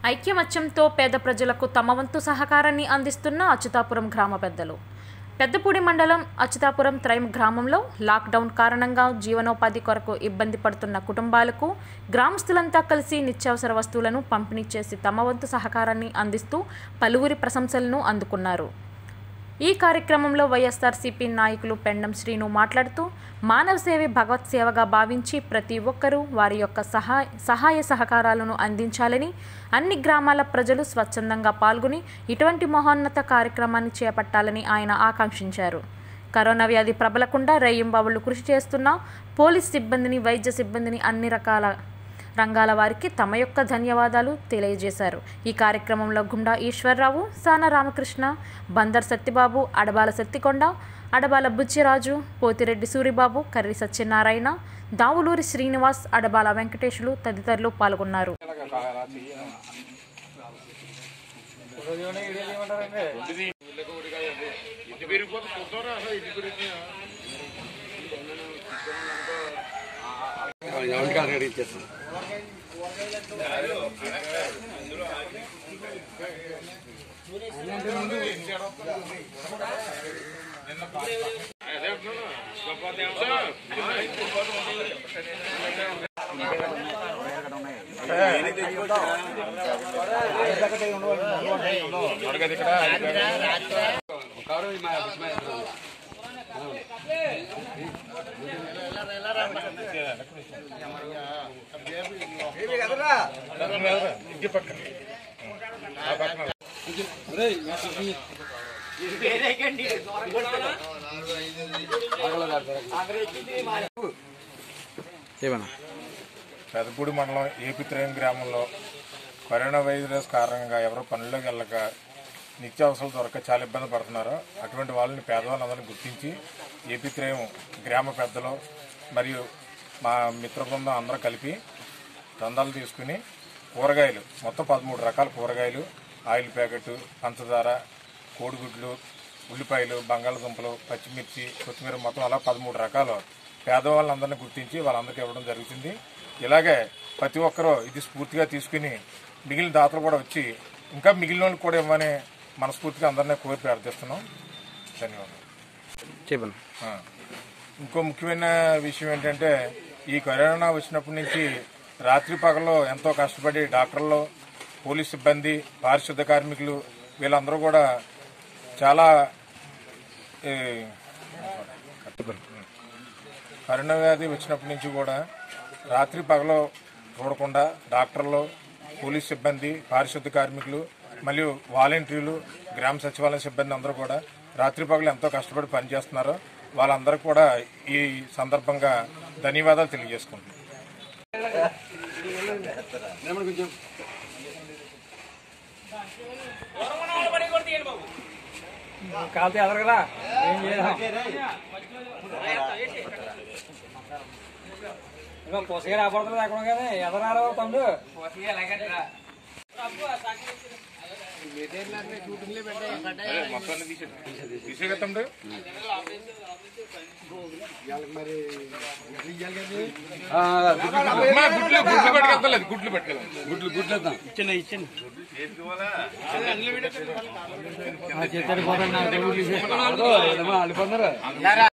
ఐక్యమత్యంతో పేద ప్రజలకు తమ వంతు సహకారాన్ని అందిస్తున్న అచ్యుతాపురం గ్రామ పెద్దలు పెద్దపూడి మండలం అచ్యుతాపురం త్రైమ్ గ్రామంలో లాక్డౌన్ కారణంగా జీవనోపాధి కొరకు ఇబ్బంది పడుతున్న కుటుంబాలకు గ్రామస్తులంతా కలిసి నిత్యావసర వస్తువులను పంపిణీ చేసి తమ వంతు సహకారాన్ని అందిస్తూ పలువురి ప్రశంసలను అందుకున్నారు ఈ కార్యక్రమంలో వైఎస్ఆర్సీపీ నాయకులు పెండం శ్రీను మాట్లాడుతూ మానవ సేవే భగవత్ సేవగా భావించి ప్రతి ఒక్కరూ వారి యొక్క సహాయ సహాయ సహకారాలను అందించాలని అన్ని గ్రామాల ప్రజలు స్వచ్ఛందంగా పాల్గొని ఇటువంటి మహోన్నత కార్యక్రమాన్ని చేపట్టాలని ఆయన ఆకాంక్షించారు కరోనా వ్యాధి ప్రబలకుండా రేయింబావుళ్లు కృషి చేస్తున్న పోలీస్ సిబ్బందిని వైద్య సిబ్బందిని అన్ని రకాల రంగాల వారికి తమ యొక్క ధన్యవాదాలు తెలియజేశారు ఈ కార్యక్రమంలో గుండా ఈశ్వర్రావు సాన రామకృష్ణ బందర్ సత్యబాబు అడబాల సత్తికొండ అడబాల బుచ్చిరాజు పోతిరెడ్డి సూరిబాబు కర్రి సత్యనారాయణ దావులూరి శ్రీనివాస్ అడబాల వెంకటేశులు తదితరులు పాల్గొన్నారు ఎవరికి అక్కడ ఇచ్చేస్తాం ఏమన్నా పెదపూడి మండలం ఏపిత్రేయం గ్రామంలో కరోనా వైరస్ కారణంగా ఎవరు పనుల్లోకి వెళ్ళక నిత్యావసరాలు దొరక చాలా ఇబ్బంది పడుతున్నారు అటువంటి వాళ్ళని పేదవాళ్ళందరినీ గుర్తించి ఏపిత్రేయం గ్రామ పెద్దలు మరియు మా మిత్ర బృందం అందరూ కలిపి దందాలు తీసుకుని కూరగాయలు మొత్తం పదమూడు రకాల కూరగాయలు ఆయిల్ ప్యాకెట్ పంచదార కోడిగుడ్లు ఉల్లిపాయలు బంగాళదుంపలు పచ్చిమిర్చి కొత్తిమీర మొత్తం అలా పదమూడు రకాలు పేదవాళ్ళందరినీ గుర్తించి వాళ్ళందరికీ ఇవ్వడం జరుగుతుంది ఇలాగే ప్రతి ఒక్కరూ ఇది స్ఫూర్తిగా తీసుకుని మిగిలిన దాతలు కూడా వచ్చి ఇంకా మిగిలిన వాళ్ళకి కూడా ఇవ్వమని మనస్ఫూర్తిగా అందరినీ కోరి ప్రార్థిస్తున్నాం ధన్యవాదాలు చెప్పండి ఆ. ఇంకో ముఖ్యమైన విషయం ఏంటంటే ఈ కరోనా వచ్చినప్పటి నుంచి రాత్రి పగలు ఎంతో కష్టపడి డాక్టర్లు పోలీస్ సిబ్బంది పారిశుద్ధ కార్మికులు వీళ్ళందరూ కూడా చాలా ఈ, కరోనా వ్యాధి వచ్చినప్పటి నుంచి కూడా రాత్రి పగలు చూడకుండా డాక్టర్లు పోలీస్ సిబ్బంది పారిశుద్ధ కార్మికులు మరియు వాలంటీర్లు గ్రామ సచివాలయ సిబ్బంది అందరూ కూడా రాత్రి పగలు ఎంతో కష్టపడి పనిచేస్తున్నారు వాళ్ళందరూ కూడా ఈ సందర్భంగా ధన్యవాదాలు తెలియజేసుకుంటున్నాను కాలితే ఎదరగరా ఏం చేయాలి ఇంకా పొసగా రాబడుతుంది ఎక్కడ కానీ ఎదరారా తమ్ముడు తీసేగతండు గుడ్లు గుడ్లు పెట్టుకెళ్తలేదు గుడ్లు పెట్టుకెళ్ళండి గుడ్లు గుడ్లు వేద్దాం ఇచ్చండి ఇచ్చండి చెత్తడి పోతాడు నాకు దేవుడు అల్లిపోతున్నారు